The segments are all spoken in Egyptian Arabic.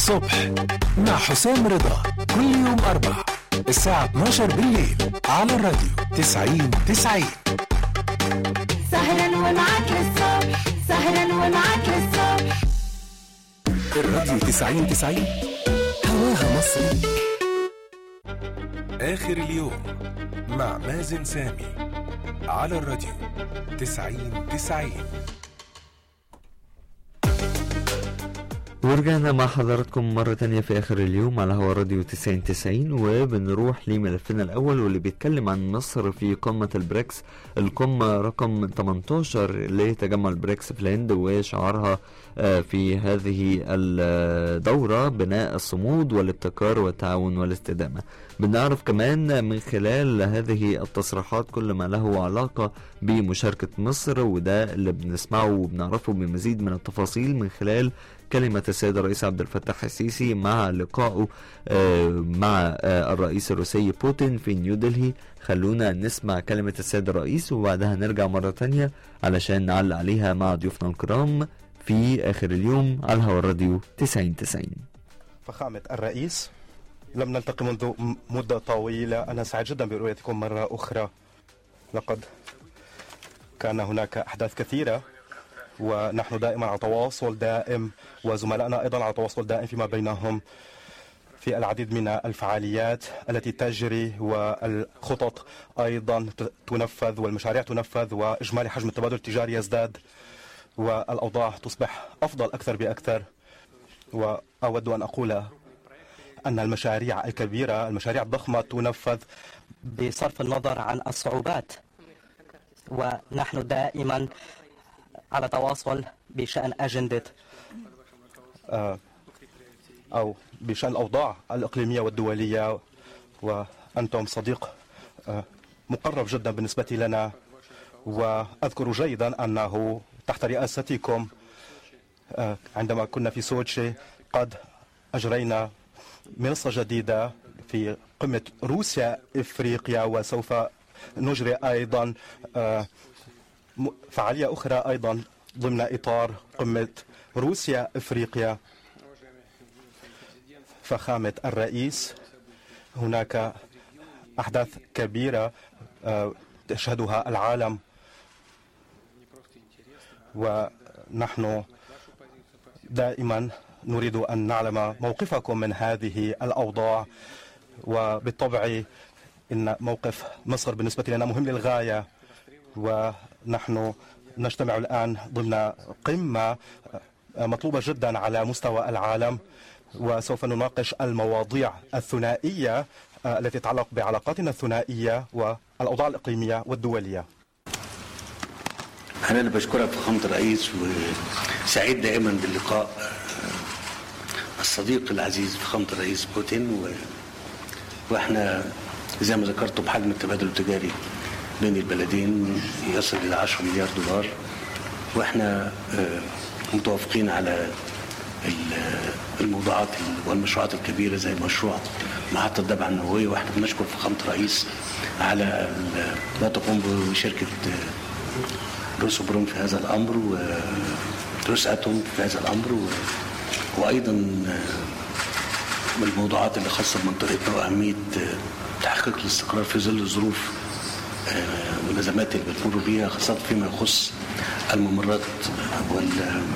الصبح مع حسام رضا كل يوم أربع الساعة 12 بالليل على الراديو 90 90 سهرا ومعاك للصبح سهرا ومعاك للصبح الراديو 90 90 هواها مصري آخر اليوم مع مازن سامي على الراديو 90 90 ورجعنا مع حضراتكم مرة تانية في آخر اليوم على هوا راديو 90 90 وبنروح لملفنا الأول واللي بيتكلم عن مصر في قمة البريكس القمة رقم 18 لتجمع البريكس في الهند وشعارها آه، في هذه الدورة بناء الصمود والابتكار والتعاون والاستدامة بنعرف كمان من خلال هذه التصريحات كل ما له علاقة بمشاركة مصر وده اللي بنسمعه وبنعرفه بمزيد من التفاصيل من خلال كلمة السيد الرئيس عبد الفتاح السيسي مع لقائه آه، مع آه، الرئيس الروسي بوتين في نيودلهي خلونا نسمع كلمة السيد الرئيس وبعدها نرجع مرة تانية علشان نعلق عليها مع ضيوفنا الكرام في آخر اليوم على هوا الراديو 90 90 فخامة الرئيس لم نلتقي منذ م- مدة طويلة أنا سعيد جدا برؤيتكم مرة أخرى لقد كان هناك أحداث كثيرة ونحن دائما على تواصل دائم وزملائنا أيضا على تواصل دائم فيما بينهم في العديد من الفعاليات التي تجري والخطط أيضا ت- تنفذ والمشاريع تنفذ وإجمالي حجم التبادل التجاري يزداد والأوضاع تصبح أفضل أكثر بأكثر وأود أن أقول أن المشاريع الكبيرة المشاريع الضخمة تنفذ بصرف النظر عن الصعوبات ونحن دائما على تواصل بشأن أجندة آه، أو بشأن الأوضاع الإقليمية والدولية وأنتم صديق آه، مقرب جدا بالنسبة لنا وأذكر جيدا أنه تحت رئاستكم آه، عندما كنا في سوتشي قد أجرينا منصة جديدة في قمة روسيا إفريقيا وسوف نجري أيضا آه، م- فعالية أخرى أيضا ضمن إطار قمة روسيا إفريقيا فخامة الرئيس هناك أحداث كبيرة آه، تشهدها العالم ونحن دائما نريد أن نعلم موقفكم من هذه الأوضاع وبالطبع إن موقف مصر بالنسبة لنا مهم للغاية ونحن نجتمع الآن ضمن قمة مطلوبة جدا على مستوى العالم وسوف نناقش المواضيع الثنائية التي تتعلق بعلاقاتنا الثنائية والأوضاع الإقليمية والدولية أنا اللي بشكرك فخامة الرئيس وسعيد دائما باللقاء آه، الصديق العزيز فخامة الرئيس بوتين و... وإحنا زي ما ذكرت بحجم التبادل التجاري بين البلدين يصل إلى 10 مليار دولار وإحنا آه، متوافقين على ال- الموضوعات ال- والمشروعات الكبيرة زي مشروع محطة الدفع النووية وإحنا بنشكر فخامة الرئيس على ال- ما تقوم بشركة آه، روسوبروم في هذا الامر وروس اتوم في هذا الامر و... وايضا آه، من الموضوعات اللي خاصه بمنطقتنا واهميه آه، تحقيق الاستقرار في ظل الظروف آه، والازمات اللي بتمر بيها خاصه فيما يخص الممرات وال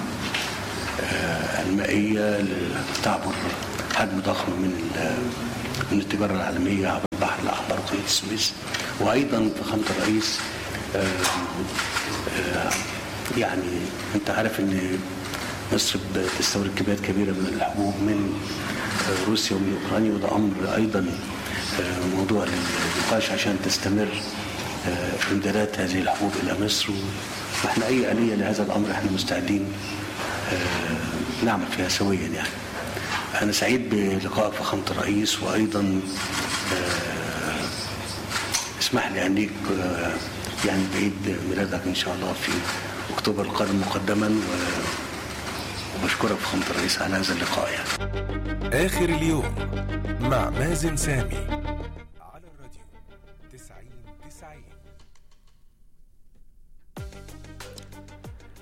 آه، المائيه اللي تعبر حجم ضخم من ال- من التجاره العالميه عبر البحر الاحمر وقناه السويس وايضا فخامه الرئيس آه، آه، يعني انت عارف ان مصر بتستورد كميات كبيره من الحبوب من آه، روسيا ومن اوكرانيا وده امر ايضا آه، موضوع للنقاش عشان تستمر آه، امدادات هذه الحبوب الى مصر واحنا اي اليه لهذا الامر احنا مستعدين آه، نعمل فيها سويا يعني. انا سعيد بلقائك فخامه الرئيس وايضا آه، اسمح لي أنيك آه، يعني بعيد ميلادك إن شاء الله في أكتوبر القادم مقدما و- وبشكرك فخامة الرئيس على هذا اللقاء يعني. آخر اليوم مع مازن سامي على الراديو 90 90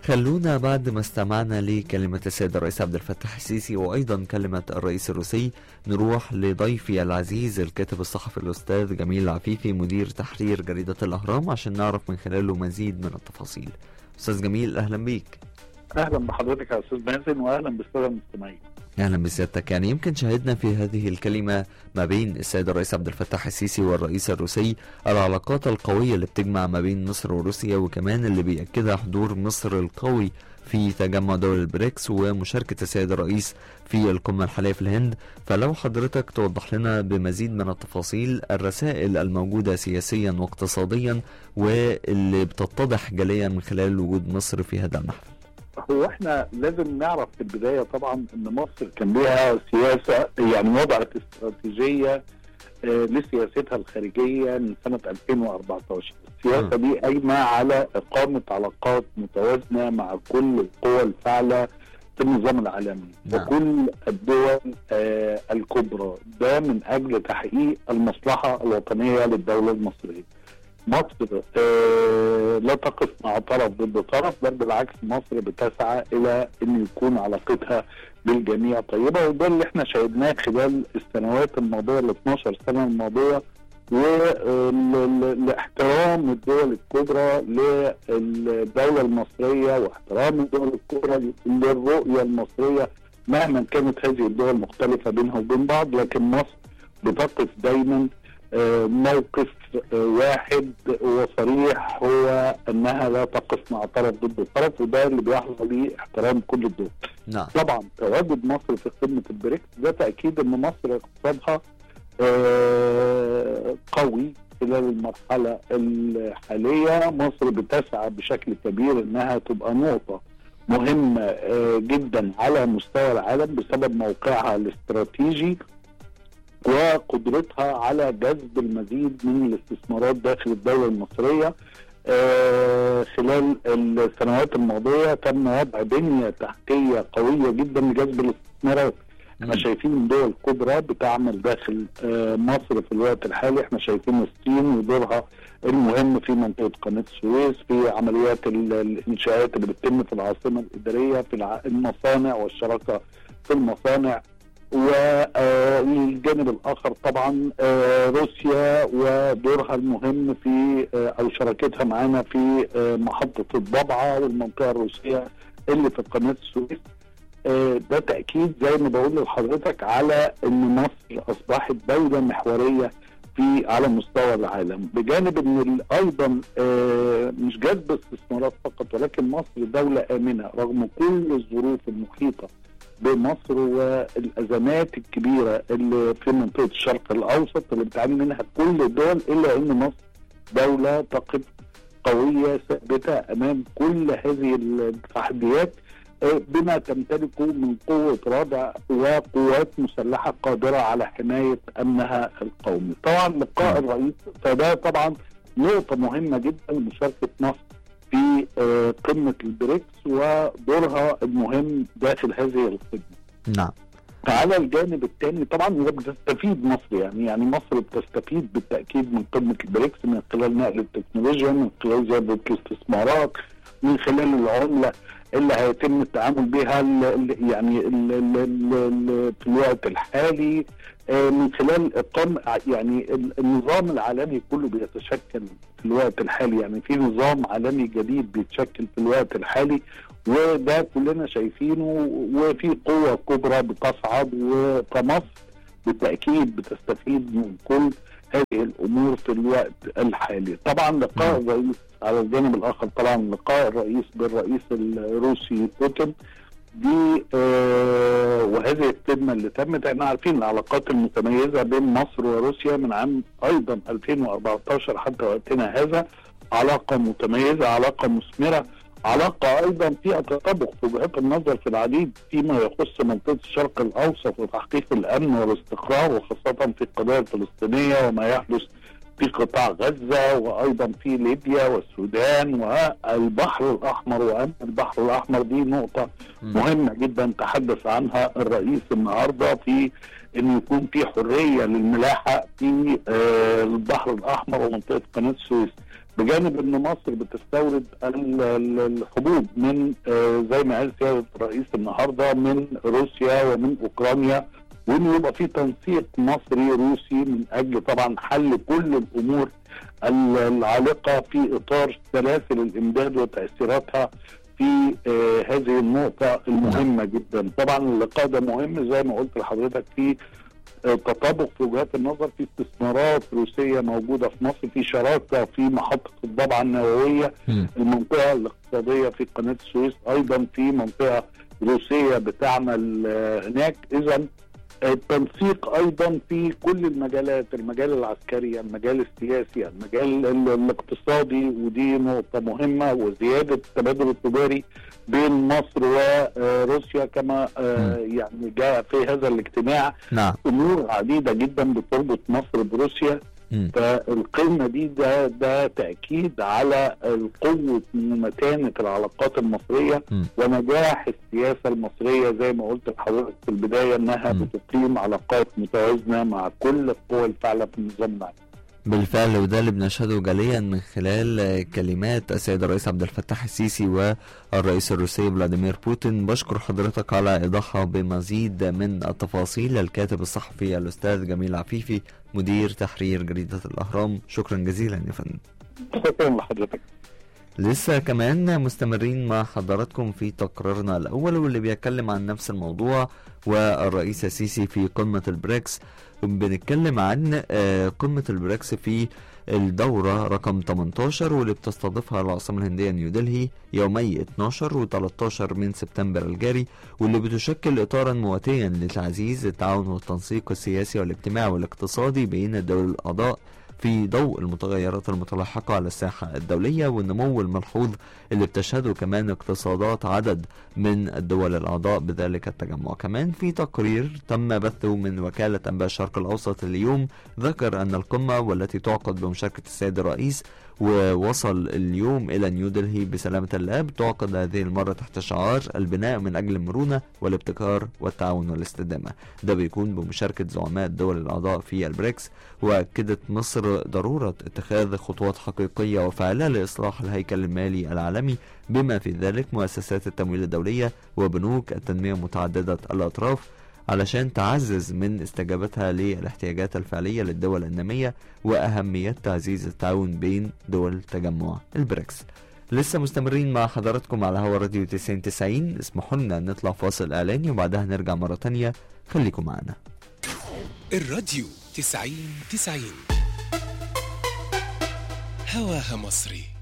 خلونا بعد ما استمعنا لكلمة السيد الرئيس عبد الفتاح السيسي وأيضا كلمة الرئيس الروسي نروح لضيفي العزيز الكاتب الصحفي الأستاذ جميل عفيفي مدير تحرير جريدة الأهرام عشان نعرف من خلاله مزيد من التفاصيل أستاذ جميل أهلا بيك اهلا بحضرتك يا استاذ مازن واهلا بالساده المستمعين اهلا بسيادتك يعني يمكن شاهدنا في هذه الكلمه ما بين السيد الرئيس عبد الفتاح السيسي والرئيس الروسي العلاقات القويه اللي بتجمع ما بين مصر وروسيا وكمان اللي بيأكدها حضور مصر القوي في تجمع دول البريكس ومشاركة السيد الرئيس في القمة الحالية في الهند فلو حضرتك توضح لنا بمزيد من التفاصيل الرسائل الموجودة سياسيا واقتصاديا واللي بتتضح جليا من خلال وجود مصر في هذا المحفل هو احنا لازم نعرف في البدايه طبعا ان مصر كان لها سياسه يعني وضعت استراتيجيه آه، لسياستها الخارجيه من سنه 2014 السياسه دي قايمه على اقامه علاقات متوازنه مع كل القوى الفاعله في النظام العالمي نعم. وكل الدول آه، الكبرى ده من اجل تحقيق المصلحه الوطنيه للدوله المصريه مصر آه، لا تقف مع طرف ضد طرف بل بالعكس مصر بتسعى الى ان يكون علاقتها بالجميع طيبه وده اللي احنا شاهدناه خلال السنوات الماضيه ال 12 سنه الماضيه ولاحترام الدول الكبرى للدوله المصريه واحترام الدول الكبرى للرؤيه المصريه مهما كانت هذه الدول مختلفه بينها وبين بعض لكن مصر بتقف دايما آه، موقف آه، واحد وصريح هو انها لا تقف مع طرف ضد طرف وده اللي بيحظى به احترام كل الدول. نعم طبعا تواجد مصر في قمه البريكس ده تاكيد ان مصر اقتصادها آه، قوي خلال المرحله الحاليه مصر بتسعى بشكل كبير انها تبقى نقطه مهمه آه، جدا على مستوى العالم بسبب موقعها الاستراتيجي وقدرتها على جذب المزيد من الاستثمارات داخل الدولة المصرية آه، خلال السنوات الماضية تم وضع بنية تحتية قوية جدا لجذب الاستثمارات احنا مم. شايفين دول كبرى بتعمل داخل آه، مصر في الوقت الحالي احنا شايفين الصين ودورها المهم في منطقة قناة السويس في عمليات ال- الإنشاءات اللي بتتم في العاصمة الإدارية في الع- المصانع والشراكة في المصانع والجانب الاخر طبعا آه، روسيا ودورها المهم في آه، او شراكتها معانا في آه، محطه الضبعه والمنطقه الروسيه اللي في قناه السويس آه، ده تاكيد زي ما بقول لحضرتك على ان مصر اصبحت دوله محوريه في على مستوى العالم بجانب ان ال- ايضا آه، مش جذب استثمارات فقط ولكن مصر دوله امنه رغم كل الظروف المحيطه بمصر والازمات الكبيره اللي في منطقه الشرق الاوسط اللي بتعاني منها كل الدول الا ان مصر دوله تقف قويه ثابته امام كل هذه التحديات آه، بما تمتلكه من قوه ردع وقوات مسلحه قادره على حمايه امنها القومي. طبعا لقاء الرئيس فده طبعا نقطه مهمه جدا لمشاركه مصر في آه، قمه البريكس ودورها المهم داخل هذه القمه. نعم على الجانب الثاني طبعا هي بتستفيد مصر يعني يعني مصر بتستفيد بالتاكيد من قمه البريكس من خلال نقل التكنولوجيا من خلال زياده الاستثمارات من خلال العمله اللي هيتم التعامل بها ال- ال- يعني ال ال ال ال في الوقت الحالي آه، من خلال اقامه يعني ال- النظام العالمي كله بيتشكل في الوقت الحالي يعني في نظام عالمي جديد بيتشكل في الوقت الحالي وده كلنا شايفينه وفي قوة كبرى بتصعد وكمصر بالتأكيد بتستفيد من كل هذه الأمور في الوقت الحالي طبعا لقاء الرئيس على الجانب الآخر طبعا لقاء الرئيس بالرئيس الروسي بوتين دي آه وهذه الخدمة اللي تمت احنا عارفين العلاقات المتميزة بين مصر وروسيا من عام أيضا 2014 حتى وقتنا هذا علاقة متميزة علاقة مثمرة علاقة أيضا فيها تطابق في وجهات النظر في العديد فيما يخص منطقة الشرق الأوسط وتحقيق الأمن والاستقرار وخاصة في القضايا الفلسطينية وما يحدث في قطاع غزة وأيضا في ليبيا والسودان والبحر الأحمر وأمن البحر الأحمر دي نقطة مهمة جدا تحدث عنها الرئيس النهاردة في أن يكون في حرية للملاحة في آه، البحر الأحمر ومنطقة قناة السويس بجانب ان مصر بتستورد ال- ال- الحبوب من آه، زي ما قال سياده الرئيس النهارده من روسيا ومن اوكرانيا وان يبقى في تنسيق مصري روسي من اجل طبعا حل كل الامور ال- العالقه في اطار سلاسل الامداد وتاثيراتها في آه هذه النقطه المهمه جدا طبعا اللقاء ده مهم زي ما قلت لحضرتك في آه، تطابق في وجهات النظر في استثمارات روسيه موجوده في مصر في شراكه في محطه الضبعه النوويه مم. المنطقه الاقتصاديه في قناه السويس ايضا في منطقه روسيه بتعمل آه، هناك اذا التنسيق ايضا في كل المجالات المجال العسكري المجال السياسي المجال ال- الاقتصادي ودي نقطه مهمه وزياده التبادل التجاري بين مصر وروسيا كما آه، يعني جاء في هذا الاجتماع نعم امور عديده جدا بتربط مصر بروسيا مم. فالقمه دي ده ده تاكيد على قوه ومتانه العلاقات المصريه مم. ونجاح السياسه المصريه زي ما قلت لحضرتك في البدايه انها مم. بتقيم علاقات متوازنه مع كل القوى الفاعله في النظام العالمي. بالفعل وده اللي بنشهده جليا من خلال آه، كلمات السيد الرئيس عبد الفتاح السيسي والرئيس الروسي فلاديمير بوتين بشكر حضرتك على ايضاحها بمزيد من التفاصيل الكاتب الصحفي الاستاذ جميل عفيفي مدير تحرير جريدة الاهرام شكرا جزيلا يا فندم شكرا لحضرتك. لسه كمان مستمرين مع حضراتكم في تقريرنا الأول واللي بيتكلم عن نفس الموضوع والرئيس السيسي في قمة البريكس بنتكلم عن آه، قمة البريكس في الدورة رقم 18 واللي بتستضيفها العاصمة الهندية نيودلهي يومي 12 و 13 من سبتمبر الجاري واللي بتشكل إطارا مواتيا لتعزيز التعاون والتنسيق السياسي والاجتماعي والاقتصادي بين الدول الأعضاء في ضوء المتغيرات المتلاحقة على الساحة الدولية والنمو الملحوظ اللي بتشهده كمان اقتصادات عدد من الدول الأعضاء بذلك التجمع كمان في تقرير تم بثه من وكالة أنباء الشرق الأوسط اليوم ذكر أن القمة والتي تعقد بمشاركة السيد الرئيس ووصل اليوم إلى نيودلهي بسلامة الله تعقد هذه المرة تحت شعار البناء من أجل المرونة والابتكار والتعاون والاستدامة ده بيكون بمشاركة زعماء الدول الأعضاء في البريكس وأكدت مصر ضرورة اتخاذ خطوات حقيقية وفاعلة لإصلاح الهيكل المالي العالمي بما في ذلك مؤسسات التمويل الدولية وبنوك التنمية متعددة الأطراف علشان تعزز من استجابتها للاحتياجات الفعلية للدول النامية وأهمية تعزيز التعاون بين دول تجمع البريكس لسه مستمرين مع حضراتكم على هوا راديو 90 90 اسمحوا لنا نطلع فاصل إعلاني وبعدها نرجع مرة تانية خليكم معنا الراديو تسعين تسعين هواها مصري